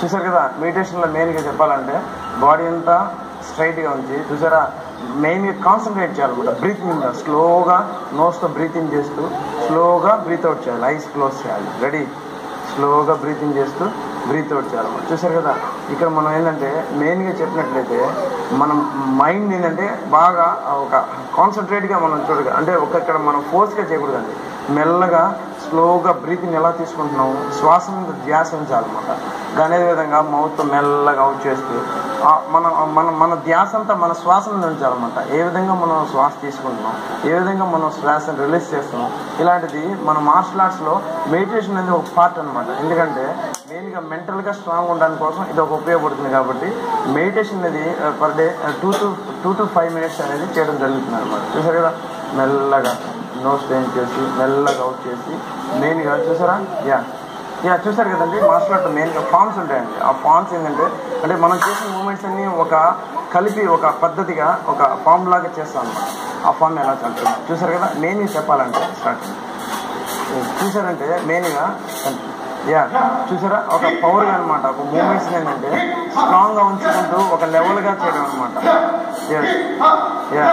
చూసారు కదా మెడిటేషన్లో మెయిన్గా చెప్పాలంటే బాడీ అంతా స్ట్రైట్గా ఉంచి చూసారా మెయిన్గా కాన్సన్ట్రేట్ చేయాలన్నమాట బ్రీత్ మీద స్లోగా నోస్తో బ్రీత్ ఇన్ చేస్తూ స్లోగా బ్రీత్ అవుట్ చేయాలి ఐస్ క్లోజ్ చేయాలి రెడీ స్లోగా బ్రీత్ ఇన్ చేస్తూ బ్రీత్ అవుట్ చేయాలన్నమాట చూసారు కదా ఇక్కడ మనం ఏంటంటే మెయిన్గా చెప్పినట్లయితే మనం మైండ్ ఏంటంటే బాగా ఒక కాన్సన్ట్రేట్గా మనం చూడగా అంటే ఒక ఇక్కడ మనం ఫోర్స్గా చేయకూడదండి మెల్లగా స్లోగా బ్రీతింగ్ ఎలా తీసుకుంటున్నాము శ్వాస మీద ధ్యాస ఉంచాలన్నమాట అదే విధంగా మౌత్ మెల్లగా అవుట్ చేస్తూ ఆ మన మన మన ధ్యాస అంతా మన శ్వాస మీద ఉంచాలన్నమాట ఏ విధంగా మనం శ్వాస తీసుకుంటున్నాం ఏ విధంగా మనం శ్వాసను రిలీజ్ చేస్తున్నాం ఇలాంటిది మన మార్షల్ ఆర్ట్స్లో మెడిటేషన్ అనేది ఒక పార్ట్ అనమాట ఎందుకంటే మెయిన్గా మెంటల్గా స్ట్రాంగ్ ఉండడానికి కోసం ఇది ఒక ఉపయోగపడుతుంది కాబట్టి మెడిటేషన్ అనేది per day two to two to five minutes అనేది చేయడం జరుగుతుంది అనమాట చూసారు కదా మెల్లగా నోస్ స్ట్రెయిన్ చేసి మెల్లగా అవుట్ చేసి మెయిన్గా చూసారా యా యా చూసారు కదండి మార్షల్ ఆర్ట్ మెయిన్గా ఫామ్స్ ఉంటాయండి ఆ ఫామ్స్ ఏంటంటే అంటే మనం చేసిన మూమెంట్స్ అన్ని ఒక కలిపి ఒక పద్ధతిగా ఒక ఫామ్ లాగా చేస్తాం అనమాట ఆ ఫామ్ ఎలా చదువుతుంది చూసారు కదా మెయిన్గా చెప్పాలంటే స్టార్ట్ చూసారంటే మెయిన్గా యా చూసారా ఒక పవర్ అనమాట ఒక మూమెంట్స్ ఏంటంటే స్ట్రాంగ్ గా ఉంచుకుంటూ ఒక లెవెల్ గా చేయడం అనమాట yeah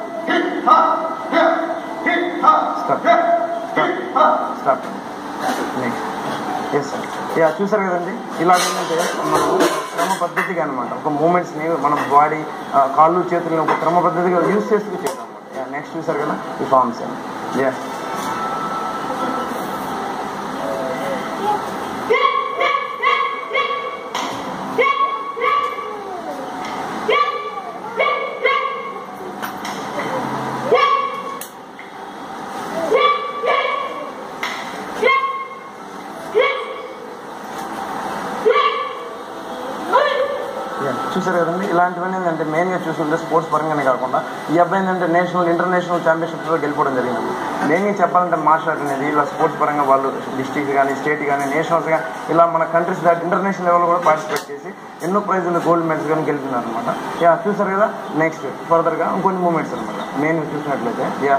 stop stop stop next yes sir yeah చూసారు కదండి ఇలా ఏంటంటే మనం క్రమ పద్ధతిగా అనమాట ఒక మూమెంట్స్ని మన బాడీ కాళ్ళు చేతుల్ని ఒక క్రమ పద్ధతిగా యూస్ చేస్తూ చేయడం అనమాట యా నెక్స్ట్ చూసారు కదా ఈ ఫార్మ్స్ యా చూసారు కదండి ఇలాంటివన్నీ ఏంటంటే మెయిన్గా చూసుకుంటే స్పోర్ట్స్ పరంగానే కాకుండా ఈ అబ్బాయి ఏంటంటే నేషనల్ ఇంటర్నేషనల్ ఛాంపియన్షిప్స్లో గెలిపోవడం జరిగింది మెయిన్గా చెప్పాలంటే మార్షల్ ఆర్ట్ అనేది ఇలా స్పోర్ట్స్ పరంగా వాళ్ళు డిస్టిక్ కానీ స్టేట్ కానీ నేషనల్స్ కానీ ఇలా మన కంట్రీస్ దాటి ఇంటర్నేషనల్ లెవెల్ కూడా పార్టిసిపేట్ చేసి ఎన్నో ప్రైజులు గోల్డ్ మెడల్స్ కానీ గెలిపినారు అనమాట యా చూసారు కదా నెక్స్ట్ ఫర్దర్గా ఇంకొన్ని మూమెంట్స్ అనమాట మెయిన్ చూసినట్లయితే యా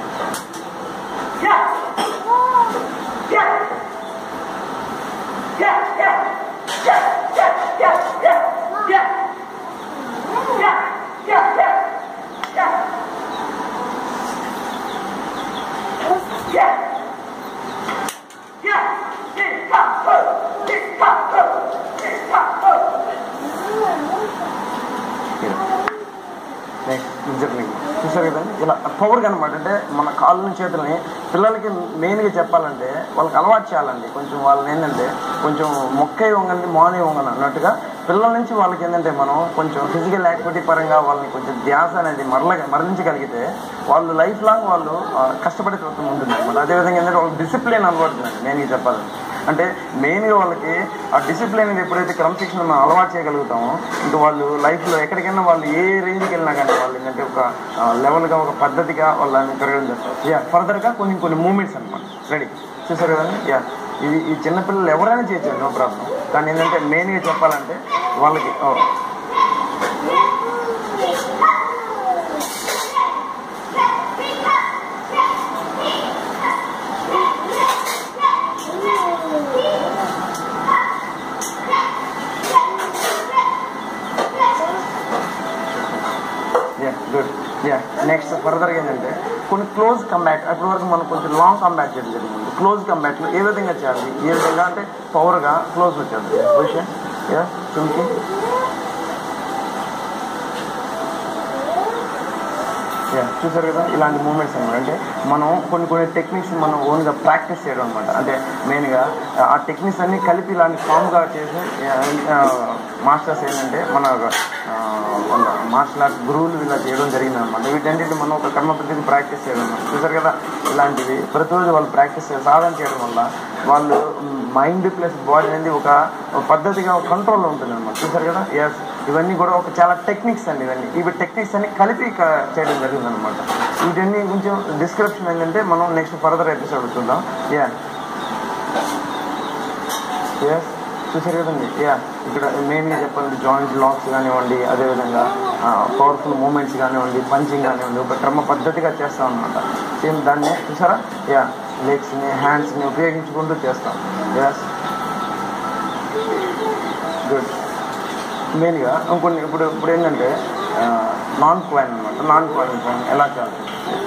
జర్నీ చూసారు కదండి ఇలా పవర్ అనమాట అంటే మన కాళ్ళని చేతుల్ని పిల్లలకి మెయిన్గా చెప్పాలంటే వాళ్ళకి అలవాటు చేయాలండి కొంచెం వాళ్ళని ఏంటంటే కొంచెం మొక్కే వంగండి మార్నింగ్ వంగని అన్నట్టుగా పిల్లల నుంచి వాళ్ళకి ఏంటంటే మనం కొంచెం ఫిజికల్ యాక్టివిటీ పరంగా వాళ్ళని కొంచెం ధ్యాస అనేది మరల మరలించగలిగితే వాళ్ళు లైఫ్ లాంగ్ వాళ్ళు ఆ, కష్టపడే తత్వం ఉంటుంది అనమాట అదేవిధంగా ఏంటంటే వాళ్ళు డిసిప్లిన్ అలవాటుందండి మెయిన్గా చెప్పాలంటే అంటే మెయిన్గా వాళ్ళకి ఆ డిసిప్లిన్ ఎప్పుడైతే క్రమశిక్షణ మనం అలవాటు చేయగలుగుతామో ఇంకా వాళ్ళు లైఫ్లో ఎక్కడికైనా వాళ్ళు ఏ రేంజ్కి వెళ్ళినా కానీ వాళ్ళు ఏంటంటే ఒక లెవెల్గా ఒక పద్ధతిగా వాళ్ళని పెరగడం చేస్తారు యా ఫర్దర్గా కొన్ని కొన్ని మూమెంట్స్ అనమాట రెడీ చూసారు కదండి యా ఇది ఈ చిన్నపిల్లలు ఎవరైనా చేయొచ్చు నో ప్రాబ్లం కానీ ఏంటంటే మెయిన్గా చెప్పాలంటే వాళ్ళకి ఓ, యా గుడ్ యా నెక్స్ట్ ఫర్దర్గా ఏంటంటే కొన్ని క్లోజ్ కంబ్యాట్ అప్పటి వరకు మనం కొంచెం లాంగ్ కంబ్యాట్ చేయడం జరిగింది క్లోజ్ కంబ్యాట్లో ఏ విధంగా చేయాలి ఏ విధంగా అంటే పవర్గా క్లోజ్ వచ్చేది పొజిషన్ యా చుంకి యా చూసారు కదా ఇలాంటి మూమెంట్స్ అనమాట అంటే మనం కొన్ని కొన్ని టెక్నిక్స్ మనం ఓన్గా ప్రాక్టీస్ చేయడం అనమాట అంటే మెయిన్గా ఆ టెక్నిక్స్ అన్ని కలిపి ఇలాంటి ఫామ్గా చేసి మాస్టర్స్ ఏంటంటే మన మార్షల్ ఆర్ట్స్ గురువులు ఇలా చేయడం జరిగింది అనమాట వీటన్నిటి మనం ఒక కర్మ పద్ధతి ప్రాక్టీస్ చేయడం అన్నమాట. చూసారు కదా ఇలాంటివి ప్రతిరోజు వాళ్ళు ప్రాక్టీస్ సాధన చేయడం వల్ల వాళ్ళు మైండ్ ప్లస్ బాడీ అనేది ఒక ఒక పద్ధతిగా ఒక కంట్రోల్లో ఉంటుంది అనమాట చూసారు కదా ఎస్ ఇవన్నీ కూడా ఒక చాలా టెక్నిక్స్ అండి ఇవన్నీ ఇవి టెక్నిక్స్ అన్ని కలిపి క- చేయడం జరిగింది అనమాట వీటన్ని కొంచెం డిస్క్రిప్షన్ ఏంటంటే మనం నెక్స్ట్ ఫర్దర్ ఎపిసోడ్ చూద్దాం యా ఎస్ చూసారు కదండి యా ఇక్కడ మెయిన్గా చెప్పాలంటే జాయింట్ లాక్స్ కానివ్వండి అదేవిధంగా పవర్ఫుల్ మూమెంట్స్ కానివ్వండి పంచింగ్ కానివ్వండి ఒక క్రమ పద్ధతిగా చేస్తాం అనమాట సేమ్ దాన్ని చూసారా యా లెగ్స్ని హ్యాండ్స్ని ఉపయోగించుకుంటూ చేస్తాం ఎస్ గుడ్ మెయిన్గా ఇంకొన్ని ఇప్పుడు ఇప్పుడు ఏంటంటే నాన్ క్వైన్ అనమాట నాన్ క్వైన్ ఎలా చేయాలి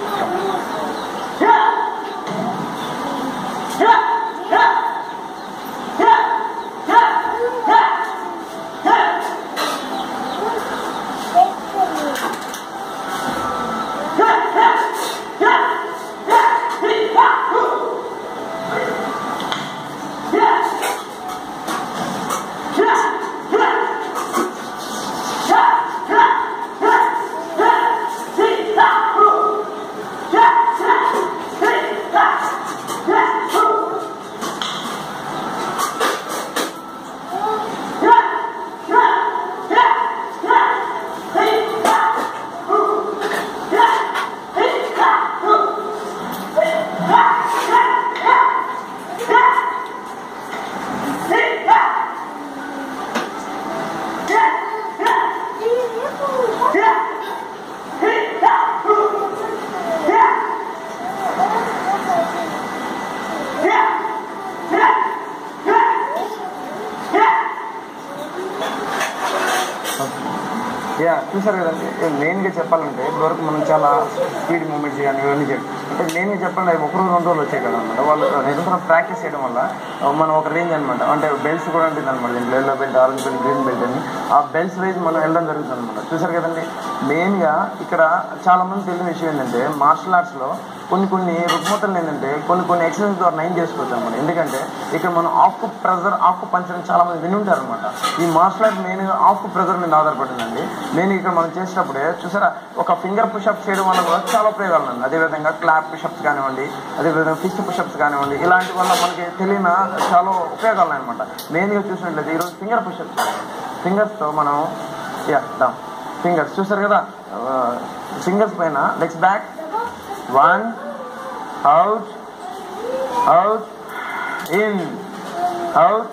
యా చూసారు కదండి మెయిన్గా చెప్పాలంటే ఇప్పటివరకు మనం చాలా స్పీడ్ మూమెంట్స్ కానీ ఇవన్నీ చెప్పి అంటే మెయిన్గా చెప్పండి అవి ఒక రోజు రెండు రోజులు వచ్చాయి కదా అనమాట వాళ్ళు నిరంతరం ప్రాక్టీస్ చేయడం వల్ల ఆ, మనం ఒక రేంజ్ అనమాట అంటే బెల్ట్స్ కూడా ఉంటుంది అనమాట దీంట్లో yellow belt orange belt green belt అని ఆ బెల్ట్స్ వైజ్ మనం వెళ్ళడం జరుగుతుంది అనమాట చూసారు కదండి మెయిన్గా ఇక్కడ చాలా మంది తెలియని విషయం ఏంటంటే మార్షల్ ఆర్ట్స్లో కొన్ని కొన్ని రుగ్మతలు ఏంటంటే కొన్ని కొన్ని ఎక్సర్సైజ్ ద్వారా నయం చేసుకోవచ్చు అనమాట ఎందుకంటే ఇక్కడ మనం ఆఫ్ ప్రెజర్ ఆఫ్ పంచర్ అని చాలా మంది విని ఉంటారు అనమాట ఈ martial art main of pressure మీద ఆధారపడిందండి మెయిన్ ఇక్కడ మనం చేసేటప్పుడే చూసారా ఒక ఫింగర్ పుషప్ చేయడం వల్ల కూడా చాలా ఉపయోగాలు ఉన్నాయి అదేవిధంగా క్లాప్ పుషప్స్ కానివ్వండి అదేవిధంగా ఫిస్ట్ పుషప్స్ కానివ్వండి ఇలాంటి వల్ల మనకి తెలియని చాలా ఉపయోగాలు ఉన్నాయి అనమాట మెయిన్గా చూసినట్లయితే ఈరోజు ఫింగర్ పుషప్స్ ఫింగర్స్తో మనం యా ఫింగర్స్ చూసారు కదా ఫింగర్స్ పైన legs back one out out in out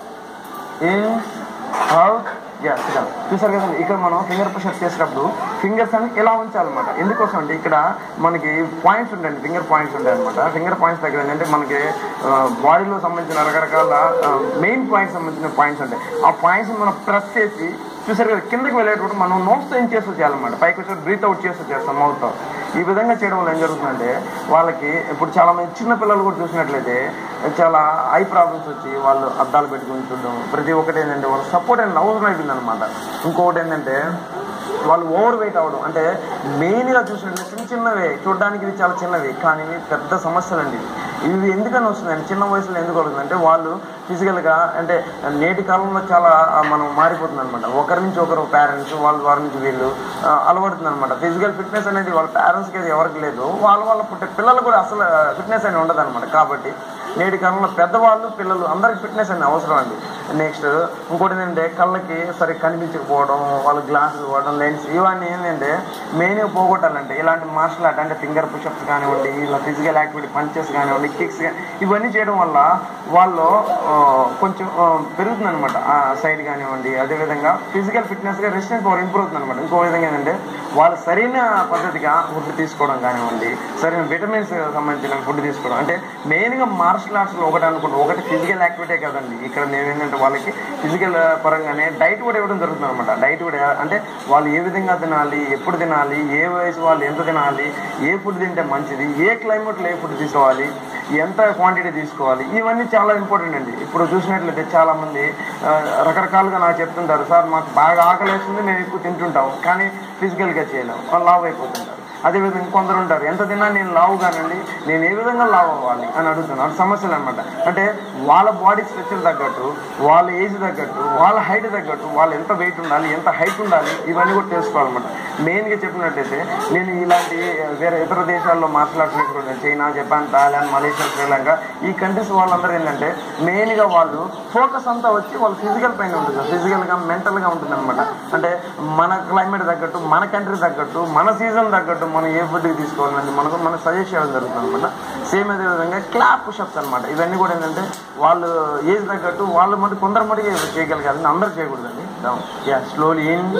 in out yeah చూసారు కదండి ఇక్కడ మనం ఫింగర్ పుషప్ చేసేటప్పుడు ఫింగర్స్ అని ఇలా ఉంచాలన్నమాట ఎందుకోసం అంటే ఇక్కడ మనకి పాయింట్స్ ఉంటాయండి ఫింగర్ పాయింట్స్ ఉంటాయి అనమాట ఫింగర్ పాయింట్స్ దగ్గర ఏంటంటే మనకి బాడీలో సంబంధించిన రకరకాల మెయిన్ పాయింట్స్ సంబంధించిన పాయింట్స్ ఉంటాయి ఆ పాయింట్స్ మనం ప్రెస్ చేసి చూసారు కదా కిందకి వెళ్ళేటప్పుడు మనం నోట్స్ ఏం చేస్తూ చేయాలన్నమాట పైకి వచ్చి బ్రీత్ అవుట్ చేస్తూ చేస్తాం మౌత్ ఈ విధంగా చేయడం వల్ల ఏం జరుగుతుందంటే వాళ్ళకి ఇప్పుడు చాలా మంది చిన్న పిల్లలు కూడా చూసినట్లయితే చాలా ఐ ప్రాబ్లమ్స్ వచ్చి వాళ్ళు అద్దాలు పెట్టుకుని చూడడం ప్రతి ఒక్కటి ఏంటంటే వాళ్ళు సపోర్ట్ అనేది అవసరం అయిపోయింది అనమాట ఇంకొకటి ఏంటంటే వాళ్ళు ఓవర్ వెయిట్ అవ్వడం అంటే మెయిన్గా చూసినట్లయితే చిన్న చిన్నవే చూడడానికి ఇవి చాలా చిన్నవి కానీ ఇవి పెద్ద సమస్యలు అండి ఇవి ఎందుకని వస్తున్నాయండి చిన్న వయసులో ఎందుకు వస్తుందంటే వాళ్ళు ఫిజికల్గా అంటే నేటి కాలంలో చాలా ఆ, మనం మారిపోతుంది అనమాట ఒకరి నుంచి ఒకరు పేరెంట్స్ వాళ్ళ వారి నుంచి వీళ్ళు ఆ, అలవడుతుంది అనమాట ఫిజికల్ ఫిట్నెస్ అనేది వాళ్ళ పేరెంట్స్కి అది ఎవరికి లేదు వాళ్ళ వాళ్ళ పుట్టే పిల్లలు కూడా అసలు ఫిట్నెస్ అనేది ఉండదు అనమాట కాబట్టి నేటి కాలంలో పెద్దవాళ్ళు పిల్లలు అందరికి ఫిట్నెస్ అనేది అవసరం అండి నెక్స్ట్ ఇంకోటి ఏంటంటే కళ్ళకి సరిగ్గా కనిపించకపోవడం వాళ్ళు గ్లాసులు వాడడం లెన్స్ ఇవన్నీ ఏంటంటే మెయిన్గా పోగొట్టాలంటే ఇలాంటి మార్షల్ ఆర్ట్ అంటే ఫింగర్ పుషప్స్ కానివ్వండి ఇలా ఫిజికల్ యాక్టివిటీ పంచెస్ కానివ్వండి కిక్స్ ఇవన్నీ చేయడం వల్ల వాళ్ళు ఆ, కొంచెం పెరుగుతుంది అనమాట సైడ్ కానివ్వండి అదేవిధంగా ఫిజికల్ ఫిట్నెస్గా రెసిస్టెన్స్ పవర్ ఇంప్రూవ్ అవుతుంది అనమాట ఇంకో విధంగా ఏంటంటే వాళ్ళు సరైన పద్ధతిగా ఫుడ్ తీసుకోవడం కానివ్వండి సరైన విటమిన్స్ సంబంధించిన ఫుడ్ తీసుకోవడం అంటే మెయిన్గా మార్షల్ ఆర్ట్స్లో ఒకటి అనుకుంటే ఒకటి ఫిజికల్ యాక్టివిటీ కదండి ఇక్కడ నేను ఏంటంటే వాళ్ళకి ఫిజికల్ పరంగానే డైట్ కూడా ఇవ్వడం జరుగుతుంది అనమాట డైట్ కూడా అంటే వాళ్ళు ఏ విధంగా తినాలి ఎప్పుడు తినాలి ఏ వయసు వాళ్ళు ఎంత తినాలి ఏ ఫుడ్ తింటే మంచిది ఏ క్లైమేట్లో ఏ ఫుడ్ తీసుకోవాలి ఎంత క్వాంటిటీ తీసుకోవాలి ఇవన్నీ చాలా ఇంపార్టెంట్ అండి ఇప్పుడు చూసినట్లయితే చాలా మంది ఆ, రకరకాలుగా నాకు చెప్తుంటారు సార్ మాకు బాగా ఆకలేస్తుంది మేము ఎక్కువ తింటుంటాం కానీ ఫిజికల్గా చేయలేము వాళ్ళు లావ్ అయిపోతుంటారు అదేవిధంగా కొందరు ఉంటారు ఎంత తిన్నా నేను లావు కానండి నేను ఏ విధంగా లావ్ అవ్వాలి అని అడుగుతున్నాను సమస్యలు అనమాట అంటే వాళ్ళ బాడీ స్ట్రక్చర్ తగ్గట్టు వాళ్ళ ఏజ్ తగ్గట్టు వాళ్ళ హైట్ తగ్గట్టు వాళ్ళు ఎంత వెయిట్ ఉండాలి ఎంత హైట్ ఉండాలి ఇవన్నీ కూడా తెలుసుకోవాలన్నమాట మెయిన్గా చెప్పినట్టయితే నేను ఇలాంటి వేరే ఇతర దేశాల్లో మాట్లాడుతున్నప్పుడు China Japan Thailand Malaysia Sri Lanka ఈ కంట్రీస్ వాళ్ళందరూ ఏంటంటే మెయిన్గా వాళ్ళు ఫోకస్ అంతా వచ్చి వాళ్ళు ఫిజికల్ పైన ఉంటుంది ఫిజికల్గా మెంటల్గా ఉంటుంది అనమాట అంటే మన క్లైమేట్ తగ్గట్టు మన కంట్రీ తగ్గట్టు మన సీజన్ తగ్గట్టు మనం ఏ ఫుడ్కి తీసుకోవాలని మనకు మనకు సజెస్ట్ చేయడం జరుగుతుంది అనమాట సేమ్ అదే విధంగా క్లాప్ పుషప్స్ అనమాట ఇవన్నీ కూడా ఏంటంటే వాళ్ళు ఏజ్ తగ్గట్టు వాళ్ళు మటు కొందరు మటుకే చేయగలిగారు అందరూ చేయకూడదండి yeah slowly in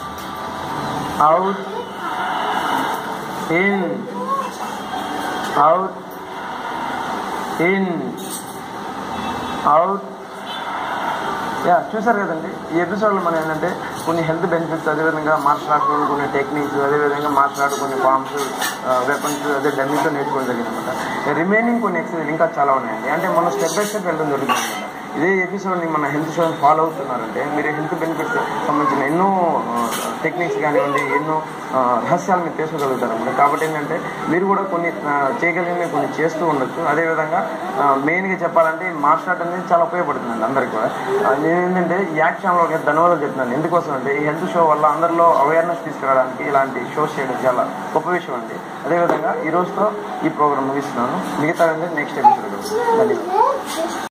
out in out in out yeah చూసారు కదండి ఈ ఎపిసోడ్లో మనం ఏంటంటే కొన్ని హెల్త్ బెనిఫిట్స్ అదేవిధంగా మార్షల్ ఆర్ట్స్ కొన్ని టెక్నిక్స్ అదేవిధంగా మార్షల్ ఆర్ట్ కొన్ని ఫార్మ్స్ వెపన్స్ అదే డమ్మీతో నేర్చుకోవడం జరిగింది అనమాట రిమైనింగ్ కొన్ని ఎక్సర్సైజ్ ఇంకా చాలా ఉన్నాయండి అంటే మనం స్టెప్ బై స్టెప్ వెళ్ళడం జరుగుతుంది అనమాట ఇదే ఎపిసోడ్ని మన హెల్త్ షోని ఫాలో అవుతున్నారంటే మీరు హెల్త్ బెనిఫిట్స్ సంబంధించిన ఎన్నో టెక్నిక్స్ కానివ్వండి ఎన్నో ఆ, రహస్యాలు మీరు తెలుసుకోగలుగుతారు అనమాట కాబట్టి ఏంటంటే మీరు కూడా కొన్ని ఆ, చేయగలిగినవి కొన్ని చేస్తూ ఉండొచ్చు అదేవిధంగా మెయిన్గా చెప్పాలంటే ఈ మార్షల్ ఆర్ట్ అనేది చాలా ఉపయోగపడుతుందండి అందరికీ కూడా ఆ, నేను ఏంటంటే ఈ యాక్షన్లో ధన్యవాదాలు చెప్తున్నాను ఎందుకోసం అంటే ఈ హెల్త్ షో వల్ల అందరిలో అవేర్నెస్ తీసుకురావడానికి ఇలాంటి షోస్ చేయడం చాలా గొప్ప విషయం అండి అదేవిధంగా ఈ రోజుతో ఈ ప్రోగ్రామ్ ముగిస్తున్నాను మిగతా నెక్స్ట్ ఎపిసోడ్ ధన్యవాదాలు